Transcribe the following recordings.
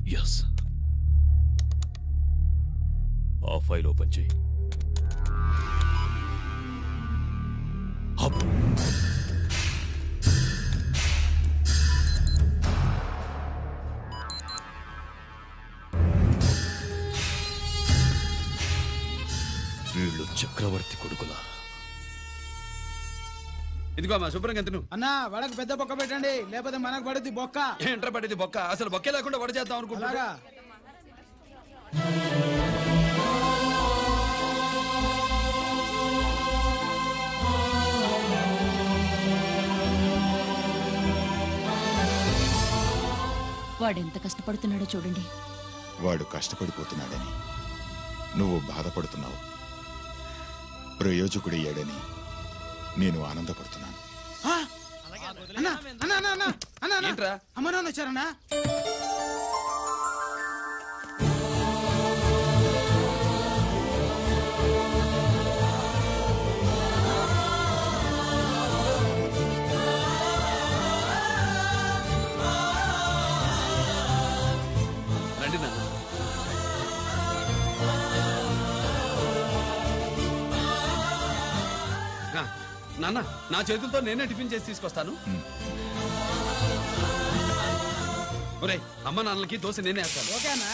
Yes ఆ file open చేయి up. వీళ్ళు చక్రవర్తి కొడుకులా ఇదిగో మా శుభ్రంగా తిను అన్నా వడకు పెద్ద బొక్క పెట్టండి లేకపోతే మనకు పడుద్ది బొక్క ఏంట్రా పడేది బొక్క అసలు బొక్కే లేకుండా వడ చేద్దాం అనుకుంటున్నా అలాగా వాడెంత కష్టపడుతున్నాడో చూడండి వాడు కష్టపడిపోతున్నాడని నువ్వు బాధపడుతున్నావు ప్రయోజకుడయ్యాడని నేను ఆనందపడుతున్నాను ఆ! అన్నా అన్నా అన్నా అన్నా అన్నా అన్నా ఏంట్రా? అమ్మ నాన్న వచ్చారన్నా రండి నాన్న ఆ, నాన్న నా చేతులతో నేనే టిఫిన్ చేసి తీసుకొస్తాను ఒరే అమ్మ నాన్నలకి దోశ నేనే వేస్తాను ఓకే అన్నా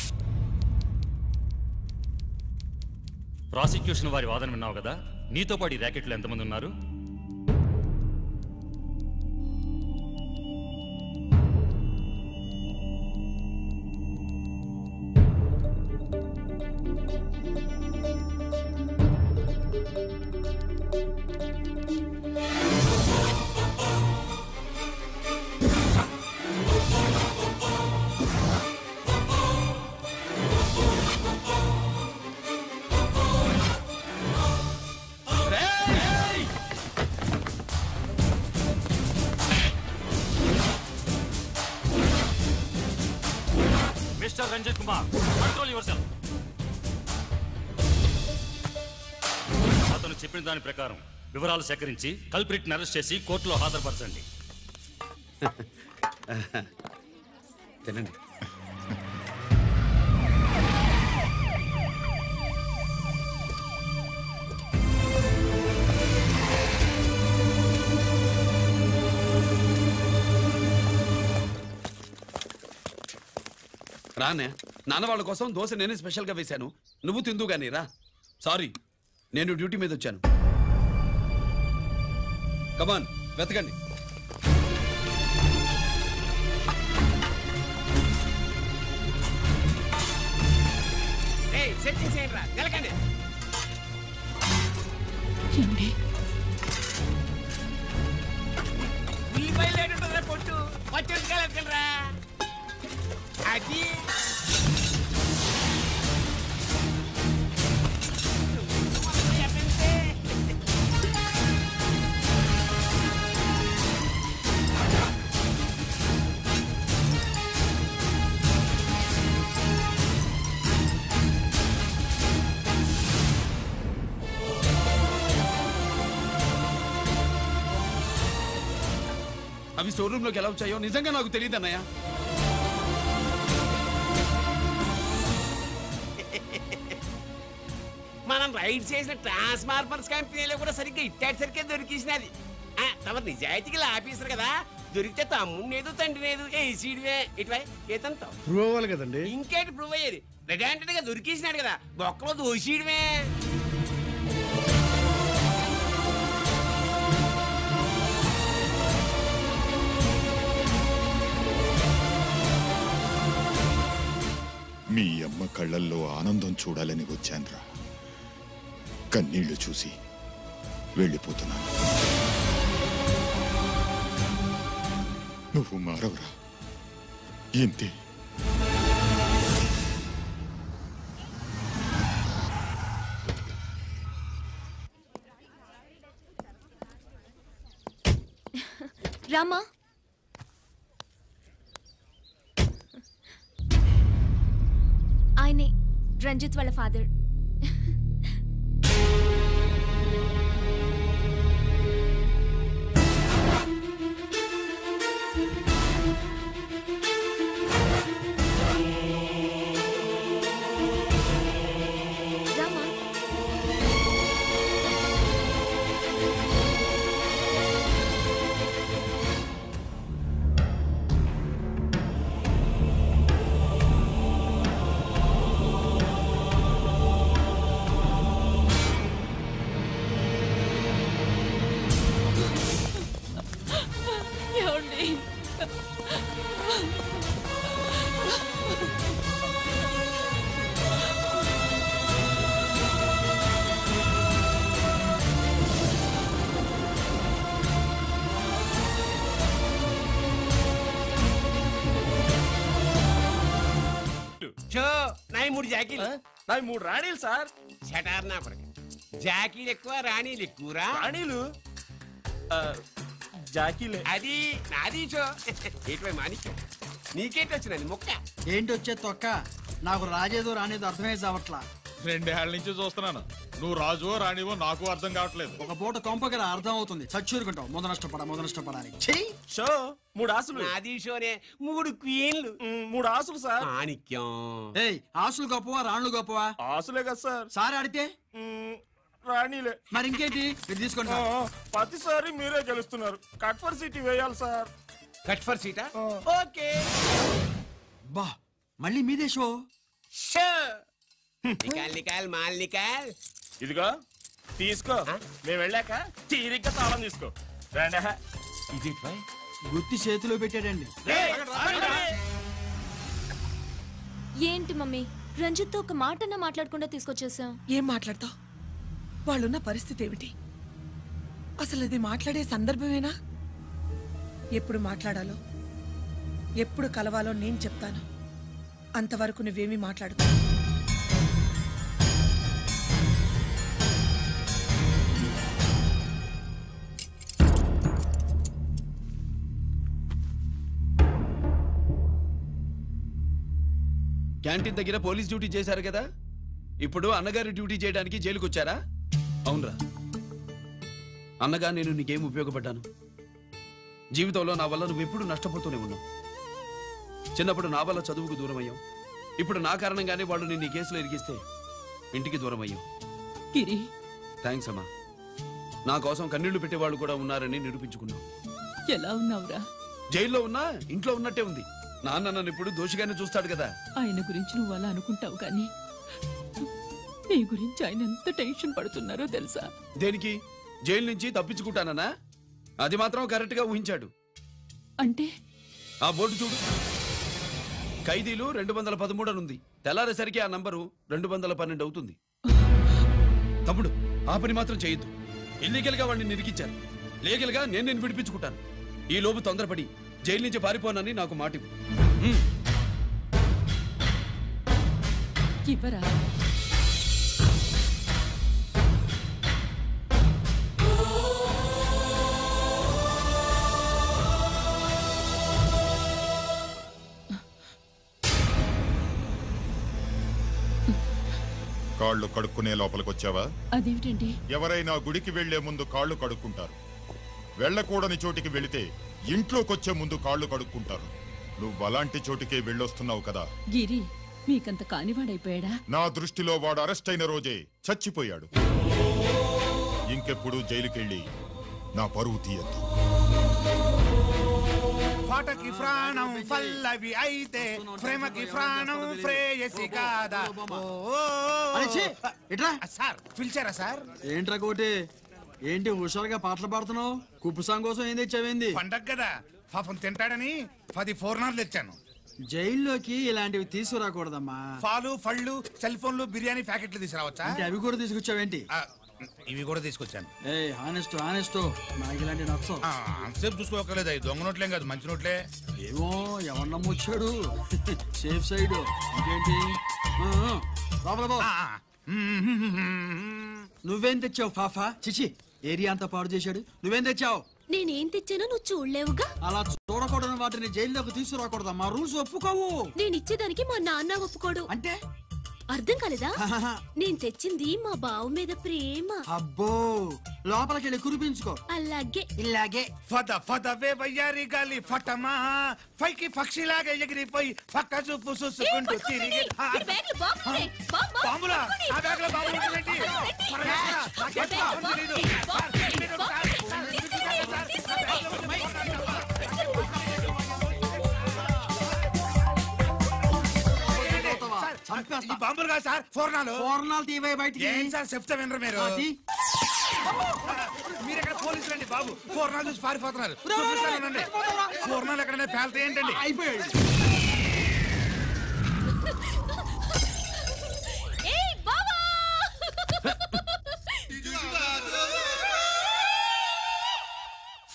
ప్రాసిక్యూషన్ వారి వాదన విన్నావు కదా నీతో పాటు ఈ ర్యాకెట్లు ఎంతమంది ఉన్నారు రేయ్! Mister Ranjith Kumar control yourself అతను చెప్పిన దాని ప్రకారం వివరాలు సేకరించి కల్ప్రిట్ అరెస్ట్ చేసి కోర్టులో హాజరుపరచండి తినండి రానే నాన్న వాళ్ళ కోసం దోశ నేనే స్పెషల్గా వేశాను నువ్వు తిందు గానీ రా సారీ నేను డ్యూటీ మీద వచ్చాను కమాన్ వెతకండి సెట్టింగ్ చేయండి రా నిలకండి ఏమండి ఉల్లిపాయలు ఏడుంటుందిరా పొట్టు పచ్చిమిరపకాయలు రా అది అవి స్టోర్ రూమ్ లోకి ఎలా వచ్చాయో నిజంగా నాకు తెలియదు అన్నయ్య మనం రైడ్ చేసిన ట్రాన్స్ఫార్మర్స్ కంపెనీలో కూడా సరిగ్గా ఇట్టాడు సరిగ్గా దొరికేసినది ఆ, తమ నిజాయితీకి ఆఫీసర్ కదా దొరికితే తమ్ముడు ఏదో తండ్రి లేదు ఏ సీడివే ఇటువై ఏతంతో ప్రూవ్ అవ్వాలి కదండి ఇంకేటి ప్రూవ్ అయ్యేది రెడ్ గా దొరికేసినాడు కదా బొక్కలో దోషీయడమే మీ అమ్మ కళ్ళల్లో ఆనందం చూడాలని వచ్చాన్రా కన్నీళ్లు చూసి వెళ్ళిపోతున్నాను నువ్వు మారవురా ఇంతే రామా ఆయనే రంజిత్ వాళ్ళ ఫాదర్ నాయి మూడు జాకీలు నావి మూడు రాణీలు సార్ షటార్ నా కొడుకు జాకీలు ఎక్కువ రాణీలు ఎక్కువరా రాణీలు ఆ, జాకీలే అది నాది చో ఏటివై మాణిక్యం నీకేటి వచ్చినది మొక్క ఏంటి వచ్చే తొక్క నాకు రాజేదో రానేదో అర్థమే చావట్లా రెండేళ్ల నుంచి చూస్తున్నాను నువ్వు రాజువో రాణివో నాకు అర్థం కావట్లేదు ఒక పూట కొంపగల అర్థం అవుతుంది చచ్చూరుకుంటావు ముద నష్టపడ ముద నష్టపడాలి చెయ్యి షో మూడు ఆసులు నాది షోనే మూడు క్వీన్లు మ్, మూడు ఆసులు సార్ మాణిక్యం ఏయ్ ఆసులు గొప్పవా రాణులు గొప్పవా ఆసులే కదా సార్ సారి ఆడితే మ్, రాణీలే మరి ఇంకేంటి ఇది తీసుకుంటా ఆ, ప్రతిసారి మీరే గెలుస్తున్నారు కట్ ఫర్ సిటీ వేయాలి సార్ కట్ ఫర్ సీటా ఓకే బా మళ్ళీ మీదే షో షో నికాల్ నికాల్ మాల్ నికాల్ ఇదిగో తీసుకో ఆ? మేము వెళ్ళాక తీరిగ్గా తాళం తీసుకో రండి ఇది గుత్తి చేతిలో పెట్టాడండి ఏంటి మమ్మీ రంజిత్తో ఒక మాటన్నా మాట్లాడకుండా తీసుకొచ్చేసాం ఏం మాట్లాడతావు వాళ్ళున్న పరిస్థితి ఏమిటి అసలు అది మాట్లాడే సందర్భమేనా ఎప్పుడు మాట్లాడాలో ఎప్పుడు కలవాలో నేను చెప్తాను అంతవరకు నువ్వేమీ మాట్లాడు క్యాంటీన్ దగ్గర పోలీస్ డ్యూటీ చేశారు కదా ఇప్పుడు అన్నగారి డ్యూటీ చేయడానికి జైలుకి వచ్చారా అవునరా అన్నగా నేను నీకేం ఉపయోగపడ్డాను జీవితంలో నా వల్ల నువ్వు ఎప్పుడు నష్టపోతూనే ఉన్నావు చిన్నప్పుడు నా వల్ల చదువుకు దూరం అయ్యావు ఇప్పుడు నా కారణంగానే వాళ్ళు నిన్ను ఈ కేసులో ఇరిగిస్తే ఇంటికి దూరం అయ్యావు గిరి థ్యాంక్స్ అమ్మా నా కోసం కన్నీళ్లు పెట్టేవాళ్ళు కూడా ఉన్నారని నిరూపించుకున్నావు ఎలా ఉన్నావురా జైల్లో ఉన్నా ఇంట్లో ఉన్నట్టే ఉంది నాన్న నన్ను ఇప్పుడు దోషిగానే చూస్తాడు కదా ఆయన గురించి నువ్వు అలా అనుకుంటావు కానీ నీ గురించి ఆయన ఎంత టెన్షన్ పడుతున్నారో తెలుసా దేనికి జైలు నుంచి తప్పించుకుంటానన్నా అది మాత్రం కరెక్ట్ గా ఊహించాడు అంటే ఆ బోర్డు చూడు ఖైదీలు రెండు వందల పదమూడు అని ఉంది తెల్లారేసరికి ఆ నంబరు రెండు వందల పన్నెండు అవుతుంది తమ్ముడు ఆ పని మాత్రం చేయొద్దు ఇల్లీగల్ గా వాడిని నిరికించాను లీగల్ గా నేను నేను విడిపించుకుంటాను ఈ లోపు తొందరపడి జైలు నుంచి పారిపోనని నాకు మాట ఇవ్వు. హ్మ్. ఇవ్వరా కాళ్ళు కడుక్కునే లోపలికొచ్చావా అదేమిటండి ఎవరైనా గుడికి వెళ్లే ముందు కాళ్ళు కడుక్కుంటారు వెళ్ళకూడని చోటికి వెళితే ఇంట్లోకొచ్చే ముందు కాళ్ళు కడుక్కుంటారు నువ్వు అలాంటి చోటికే వెళ్ళొస్తున్నావు కదా గిరి మీకంత కానివాడైపోయాడా నా దృష్టిలో వాడు అరెస్ట్ అయిన రోజే చచ్చిపోయాడు ఇంకెప్పుడు జైలుకెళ్ళి నా పరువు తీయద్దు పాటకి ప్రాణం పల్లవి అయితే ప్రేమకి ప్రాణం ప్రేయసి కాదా ఓ, ఓ, ఓ. అరే, ఛీ! ఇట్రా సార్ పిలిచారా సార్ ఏంట్రా కోటి ఏంటి హుషారుగా పాటలు పాడుతున్నావు కుప్పు సాంగ్ కోసం ఏం తెచ్చావేంది పండగ కదా పాపం తింటాడని పది ఫోర్నాలు తెచ్చాను జైల్లోకి ఇలాంటివి తీసుకురాకూడదమ్మా పాలు పళ్ళు సెల్ ఫోన్లు బిర్యానీ ప్యాకెట్లు తీసుకురావచ్చా అంటే అవి కూడా తీసుకొచ్చావేంటి ఆ, ఇవి కూడా తీసుకొచ్చాను ఏ హానెస్ట్ హానెస్ట్ నాకు ఇలాంటి నచ్చవు ఆ, అంతసేపు చూసుకోకర్లేదు అవి దొంగ నోట్లేం కాదు మంచి నోట్లే ఏమో ఎవరు నమ్మొచ్చాడు సేఫ్ సైడ్ ఇంకేంటి ఆ, ఆ, లోపల పో. ఆ, ఆ. నువ్వేం తెచ్చావు ఫాఫా చిచి ఏరియా అంతా పాడు చేశాడు నువ్వేం తెచ్చావు నేనేం తెచ్చానో నువ్వు చూడలేవుగా అలా చూడకూడని వాటిని జైల్లోకి తీసుకురాకూడదు మా రూల్స్ ఒప్పుకోవు నేను ఇచ్చేదానికి మా నాన్న ఒప్పుకోడు అంటే అర్థం కాలేదా నేను తెచ్చింది మా బావ మీద ప్రేమ అబ్బో లోపలికి వెళ్ళి కురిపించుకో అలాగే ఇలాగే ఫద ఫద వే వయ్యారి గాలి ఫటమా పైకి పక్షిలాగా ఎగిరిపోయి పక్క చూపు చూసుకుంటూ తిరిగి ఆ, బాంబులా నా బ్యాగ్ లో బాంబులు ఉంటాయేంటి? పరమేశ్వరా, నాకేం బాంబులు తెలీదు. సార్, మీరు సార్, సార్, మీరు సార్, సార్, సార్, చంపేస్తా. ఈ బాంబులు కాదు సార్ ఫోర్నాలు పూర్ణాలు తీవే బయటికి ఏం సార్ చెప్తా వినరు మీరు ఆ, తీ. మీరు ఎక్కడ పోలీసులు అండి బాబు ఫోర్నాలు చూసి పారిపోతున్నారు చూపిస్తాను ఉండండి. ఫోర్నాలు ఎక్కడైనా పేలితే ఏంటండి అయిపోయాడు ఏయ్ బావా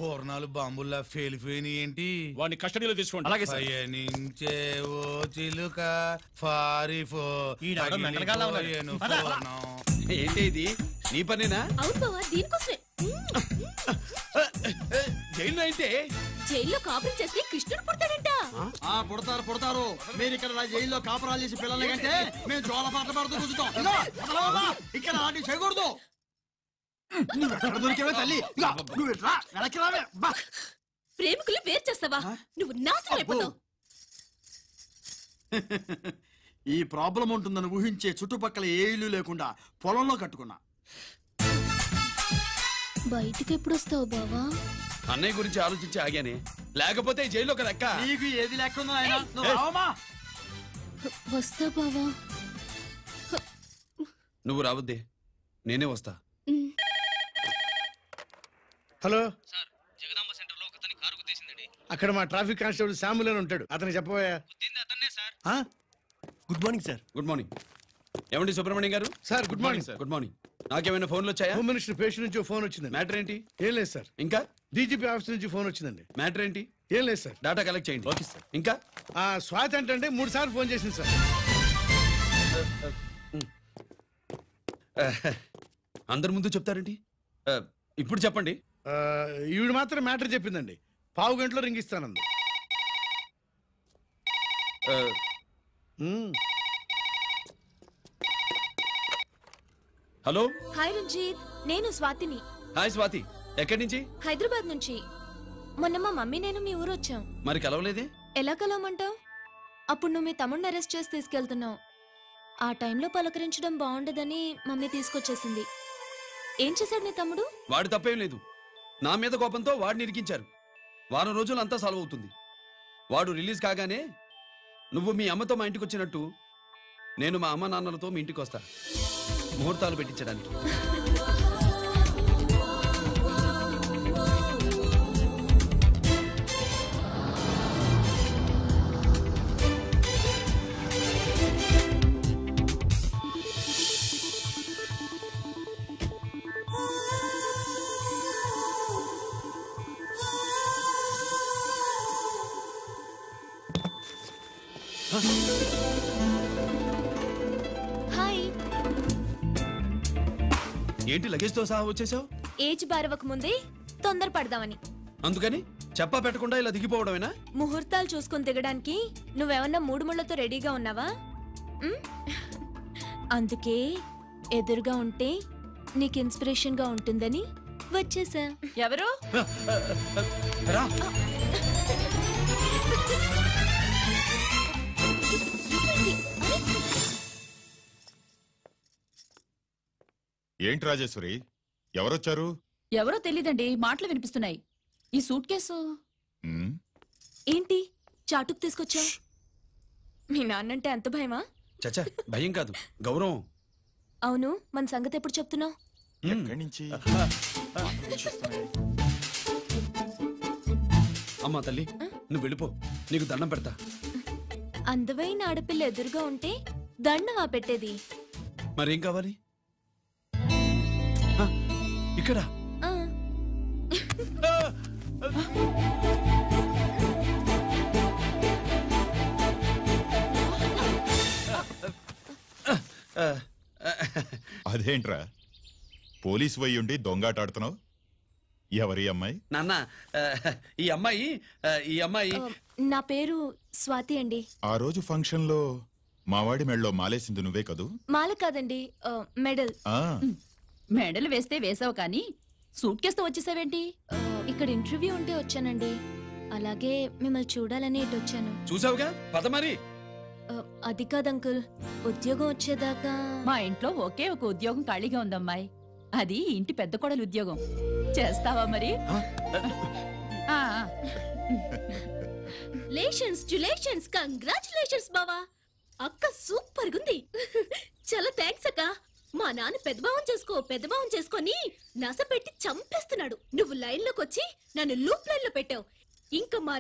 ఫోర్నాలు బాంబుల్లా ఫేలిపోయినాయి ఏంటి వాడిని కస్టడీలో తీసుకోండి అలాగే సార్ పయనించే ఓ చిలుక ఫారిఫో ఈడెవడో మెంటల్గాళ్ళ ఉన్నాడు. పగిలిపోయేను పద. ఫోర్నం. ఏంటి ఇది నీ పనేనా అవును బావా దీనికోసమే జైల్లో అయితే జైల్లో కాపురం చేస్తే కృష్ణుడు పుడతాడంట ఆ పుడతారు పుడతారు మీరు ఇక్కడ నా జైల్లో కాపురాలు చేసి పిల్లల్ని కంటే మేము జోల పాటలు పాడుతూ కూర్చుంటాం ఇదిగో, అసలు బాబా, ఇక్కడ అలాంటివి చేయకూడదు నువ్వు ఎక్కడ దొరికేవే తల్లి ఇదిగో, నువ్వు ఇట్రా వెనక్కి రావే బా. ప్రేమికులు వేరు చేస్తావా నువ్వు నాశనం అయిపోతావు ఈ ప్రాబ్లం ఉంటుందని ఊహించే చుట్టుపక్కల ఏ ఇల్లు లేకుండా పొలంలో కట్టుకున్నా బయటికి ఎప్పుడు వస్తావు బావా అన్నయ్య గురించి ఆలోచించి ఆగానే లేకపోతే ఈ జైల్లో ఒక లెక్క నీకు ఏది లెక్క ఉందో ఆయన నువ్వు రావమ్మా వస్తా బావా నువ్వు రావద్దే నేనే వస్తా హలో అక్కడ మా ట్రాఫిక్ కానిస్టేబుల్ శాముల్ అని ఉంటాడు అతనికి చెప్పబోయా good morning sir good morning ఏమండి Subrahmanyam garu sir good morning sir good morning నాకేమైనా ఫోన్లు వచ్చాయా హోమ్ మినిస్టర్ పేషెంట్ నుంచి ఫోన్ వచ్చిందండి మ్యాటర్ ఏంటి ఏం లేదు సార్ ఇంకా డీజీపీ ఆఫీస్ నుంచి ఫోన్ వచ్చిందండి మ్యాటర్ ఏంటి ఏం లేదు సార్ డేటా కలెక్ట్ చేయండి ఓకే సార్ ఇంకా ఆ స్వాతి అంటే మూడు సార్లు ఫోన్ చేసింది సార్ అందరి ముందు చెప్తారండి ఆ, ఇప్పుడు చెప్పండి ఆ, ఈవిడ మాత్రం మ్యాటర్ చెప్పిందండి పావు గంటలో రింగ్ ఇస్తానంది ఆ, మ్మ్. హలో హాయ్ రంజిత్ నేను స్వాతిని హాయ్ స్వాతి ఎక్కడి నుంచి హైదరాబాద్ నుంచి మొన్న మా మమ్మీ నేను మీ ఊరు వచ్చాం మరి కలవలేదే ఎలా కలవమంటావు అప్పుడు నువ్వు మీ తమ్ముడిని అరెస్ట్ చేసి తీసుకెళ్తున్నావు ఆ టైంలో పలకరించడం బాగుండదని మమ్మీ తీసుకొచ్చేసింది ఏం చేశాడు నీ తమ్ముడు వాడి తప్పేం లేదు నా మీద కోపంతో వాడిని ఇరికించారు వారం రోజులు అంతా సాల్వ్ అవుతుంది వాడు రిలీజ్ కాగానే నువ్వు మీ అమ్మతో మా ఇంటికి వచ్చినట్టు నేను మా అమ్మ నాన్నలతో మీ ఇంటికి వస్తా ముహూర్తాలు పెట్టించడానికి హాయ్ ఏంటి లగేజ్తో సహా వచ్చేసావు ఏజ్ బారవక ముందే తొందర పడదామని అందుకని చెప్పా పెట్టకుండా ఇలా దిగిపోవడమేనా ముహూర్తాలు చూసుకుని దిగడానికి నువ్వేమన్నా మూడు ముళ్ళతో రెడీగా ఉన్నావా ఉమ్? అందుకే ఎదురుగా ఉంటే నీకు ఇన్స్పిరేషన్ గా ఉంటుందని వచ్చేసా ఎవరు రా ఏంటి రాజేశ్వరి ఎవరొచ్చారు ఎవరో తెలీదండి మాటలు వినిపిస్తున్నాయి ఈ సూట్ కేసు ఉమ్, ఏంటి చాటుకు తీసుకొచ్చా మీ నాన్నంటే అంత భయమా చచ్చా భయం కాదు గౌరవం అవును మన సంగతి ఎప్పుడు చెప్తున్నావు ఎక్కడి నుంచి అమ్మా తల్లి నువ్వు వెళ్ళిపో నీకు దండం పెడతా అందమైన ఆడపిల్ల ఎదురుగా ఉంటే దండవా పెట్టేది మరేం కావాలి ఆ, ఇక్కడ ఆ, ఆ, అదేంట్రా పోలీస్ వై ఉండి దొంగాటాడుతున్నావు ఎవరి అమ్మాయి నాన్న ఆ, ఈ అమ్మాయి ఆ, ఈ అమ్మాయి ఆ, నా పేరు స్వాతి అండి ఆ రోజు ఫంక్షన్ లో మావాడి మెళ్ళలో మాలేసింది నువ్వే కదూ మాల కాదండి ఆ, మెడల్ ఆ మెడలు వేస్తే వేసావు కానీ సూట్ కేసుతో వచ్చేసావేంటి ఆ, ఇక్కడ ఇంటర్వ్యూ ఉంటే వచ్చానండి అలాగే మిమ్మల్ని చూడాలని ఇటు వచ్చాను చూసావుగా పద మరి ఆ, అది కాదు అంకుల్ ఉద్యోగం వచ్చేదాకా మా ఇంట్లో ఒకే ఒక ఉద్యోగం ఖాళీగా ఉందమ్మాయి అది ఈ ఇంటి పెద్ద కోడలు ఉద్యోగం చేస్తావా మరి ఆ, ఆ. లేషన్స్ టులేషన్స్ కంగ్రాచులేషన్స్ బావా అక్క సూపర్ గుంది చాలా థ్యాంక్స్ అక్క మా నాన్న పెద్దభావం చేసుకో పెద్దభావం చేసుకొని నస పెట్టి చంపేస్తున్నాడు నువ్వు లైన్ లోకి వచ్చి నన్ను లూప్ లైన్ లో పెట్టావు ఇంకా మా